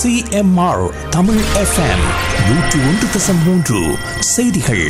CMR Tamil FM நூற்று ஒன்று தசம் மூன்று செய்திகள்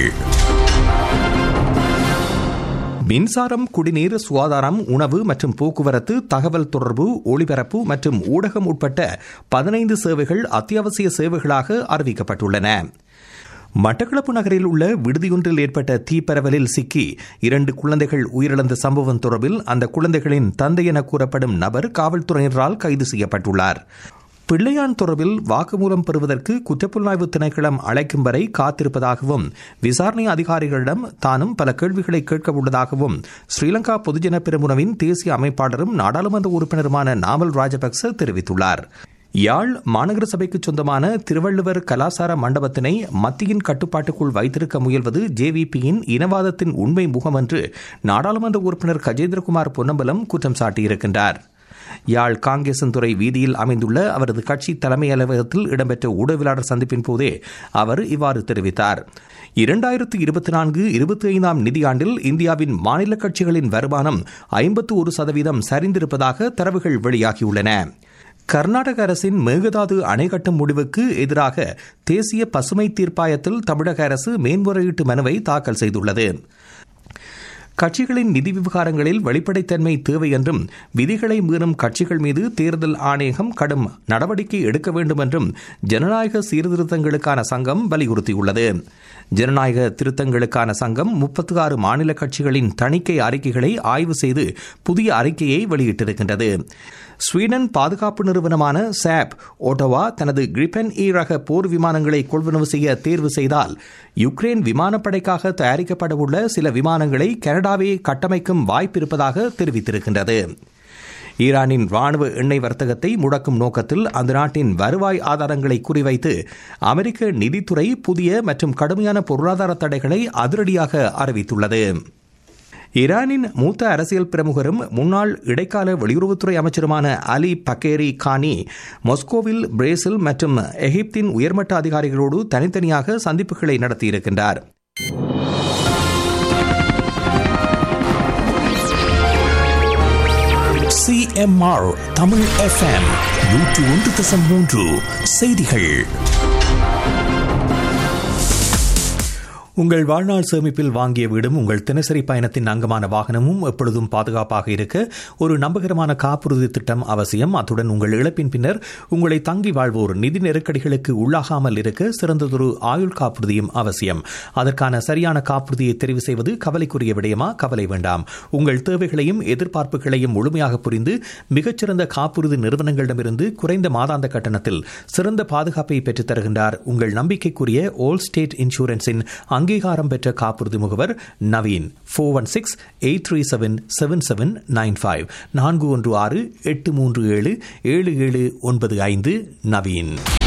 மின்சாரம் குடிநீர் சுகாதாரம் உணவு மற்றும் போக்குவரத்து தகவல் தொடர்பு ஒளிபரப்பு மற்றும் ஊடகம் உட்பட்ட பதினைந்து சேவைகள் அத்தியாவசிய சேவைகளாக அறிவிக்கப்பட்டுள்ளன மட்டக்களப்பு நகரில் உள்ள விடுதியொன்றில் ஏற்பட்ட தீப்பரவலில் சிக்கி இரண்டு குழந்தைகள் உயிரிழந்த சம்பவம் தொடர்பில் அந்த குழந்தைகளின் தந்தை என கூறப்படும் நபர் காவல்துறையினரால் கைது செய்யப்பட்டுள்ளார் பிள்ளையான் தொடர்பில் வாக்குமூலம் பெறுவதற்கு குற்றப்புலனாய்வு திணைக்களம் அழைக்கும் வரை காத்திருப்பதாகவும் விசாரணை அதிகாரிகளிடம் தானும் பல கேள்விகளை கேட்க உள்ளதாகவும் ஸ்ரீலங்கா பொதுஜன பெருமுனவின் தேசிய அமைப்பாளரும் நாடாளுமன்ற உறுப்பினருமான நாமல் ராஜபக்ச தெரிவித்துள்ளார் யாழ் மாநகர சபைக்கு சொந்தமான திருவள்ளுவர் கலாசார மண்டபத்தினை மத்தியின் கட்டுப்பாட்டுக்குள் வைத்திருக்க முயல்வது ஜேவிபியின் இனவாதத்தின் உண்மை முகம் என்று நாடாளுமன்ற உறுப்பினர் கஜேந்திரகுமார் பொன்னம்பலம் குற்றம் சாட்டியிருக்கின்றார் யாழ் காங்கேசன்துறை வீதியில் அமைந்துள்ள அவரது கட்சி தலைமை அலுவலகத்தில் இடம்பெற்ற ஊடகவியலாளர் சந்திப்பின் போதே அவர் இவ்வாறு தெரிவித்தார் இரண்டாயிரத்து இருபத்தி நான்கு இருபத்தி ஐந்தாம் நிதியாண்டில் இந்தியாவின் மாநில கட்சிகளின் வருமானம் ஐம்பத்து ஒரு சதவீதம் சரிந்திருப்பதாக தரவுகள் வெளியாகியுள்ளன கர்நாடக அரசின் மேகதாது அணை கட்டும் முடிவுக்கு எதிராக தேசிய பசுமை தீர்ப்பாயத்தில் தமிழக அரசு மேன்முறையீட்டு மனுவை தாக்கல் செய்துள்ளது கட்சிகளின் நிதி விவகாரங்களில் வெளிப்படைத்தன்மை தேவை என்றும் விதிகளை மீறும் கட்சிகள் மீது தேர்தல் ஆணையகம் கடும் நடவடிக்கை எடுக்க வேண்டும் என்றும் ஜனநாயக சீர்திருத்தங்களுக்கான சங்கம் வலியுறுத்தியுள்ளது ஜனநாயக திருத்தங்களுக்கான சங்கம் முப்பத்தி ஆறு மாநில கட்சிகளின் தணிக்கை அறிக்கைகளை ஆய்வு செய்து புதிய அறிக்கையை வெளியிட்டிருக்கின்றது ஸ்வீடன் பாதுகாப்பு நிறுவனமான சாப் ஓட்டோவா தனது கிரிபன் இ ரக போர் விமானங்களை கொள்வனவு செய்ய தேர்வு செய்தால் யுக்ரைன் விமானப்படைக்காக தயாரிக்கப்படவுள்ள சில விமானங்களை கனடாவே கட்டமைக்கும் வாய்ப்பிருப்பதாக தெரிவித்திருக்கின்றது ஈரானின் ராணுவ எண்ணெய் வர்த்தகத்தை முடக்கும் நோக்கத்தில் அந்த நாட்டின் வருவாய் ஆதாரங்களை குறிவைத்து அமெரிக்க நிதித்துறை புதிய மற்றும் கடுமையான பொருளாதார தடைகளை அதிரடியாக அறிவித்துள்ளது ஈரானின் மூத்த அரசியல் பிரமுகரும் முன்னாள் இடைக்கால வெளியுறவுத்துறை அமைச்சருமான அலி பக்கேரி கானி மொஸ்கோவில் பிரேசில் மற்றும் எகிப்தின் உயர்மட்ட அதிகாரிகளோடு தனித்தனியாக சந்திப்புகளை நடத்தியிருக்கின்றார் சிஎம்ஆர் தமிழ் எஃப்எம் நூற்று ஒன்று தசம் மூன்று செய்திகள் உங்கள் வாழ்நாள் சேமிப்பில் வாங்கிய வீடும் உங்கள் தினசரி பயணத்தின் அங்கமான வாகனமும் எப்பொழுதும் பாதுகாப்பாக இருக்க ஒரு நம்பகரமான காப்புறுதி திட்டம் அவசியம் அத்துடன் உங்கள் இழப்பின் பின்னர் உங்களை தங்கி வாழ்வோர் நிதி நெருக்கடிகளுக்கு உள்ளாகாமல் இருக்க சிறந்ததொரு ஆயுள் காப்புறுதியும் அவசியம் அதற்கான சரியான காப்புறுதியை தெரிவு செய்வது கவலைக்குரிய விடயமா கவலை வேண்டாம் உங்கள் தேவைகளையும் எதிர்பார்ப்புகளையும் முழுமையாக புரிந்து மிகச்சிறந்த காப்புறுதி நிறுவனங்களிடமிருந்து குறைந்த மாதாந்த கட்டணத்தில் சிறந்த பாதுகாப்பை பெற்றுத் தருகின்றார் உங்கள் நம்பிக்கைக்குரிய ஓல் ஸ்டேட் இன்சூரன்ஸின் அங்கீகாரம் பெற்ற காப்புறுதி முகவர் Naveen four one six eight three seven seven seven nine five நான்கு ஒன்று ஆறு எட்டு மூன்று ஏழு ஏழு ஏழு ஒன்பது ஐந்து நவீன்